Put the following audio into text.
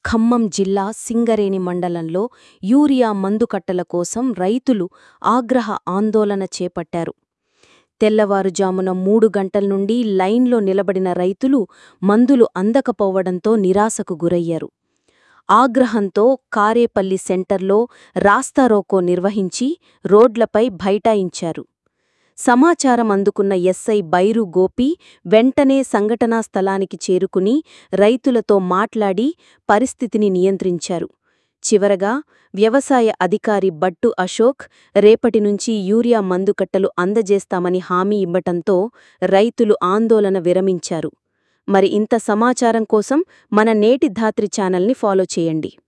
ఖమ్మం జిల్లా సింగరేణి మండలంలో యూరియా మందుకట్టల కోసం రైతులు ఆగ్రహ ఆందోళన చేపట్టారు తెల్లవారుజామున మూడు గంటల నుండి లైన్లో నిలబడిన రైతులు మందులు అందకపోవడంతో నిరాశకు గురయ్యారు ఆగ్రహంతో కారేపల్లి సెంటర్లో రాస్తారోకో నిర్వహించి రోడ్లపై బైఠాయించారు సమాచారం అందుకున్న ఎస్ఐ బైరు గోపి వెంటనే సంఘటనా స్థలానికి చేరుకుని రైతులతో మాట్లాడి పరిస్థితిని నియంత్రించారు చివరగా వ్యవసాయ అధికారి బట్టు అశోక్ రేపటి నుంచి యూరియా మందుకట్టలు అందజేస్తామని హామీ ఇవ్వటంతో రైతులు ఆందోళన విరమించారు మరి ఇంత సమాచారం కోసం మన నేటి ధాత్రి ఛానల్ని ఫాలో చేయండి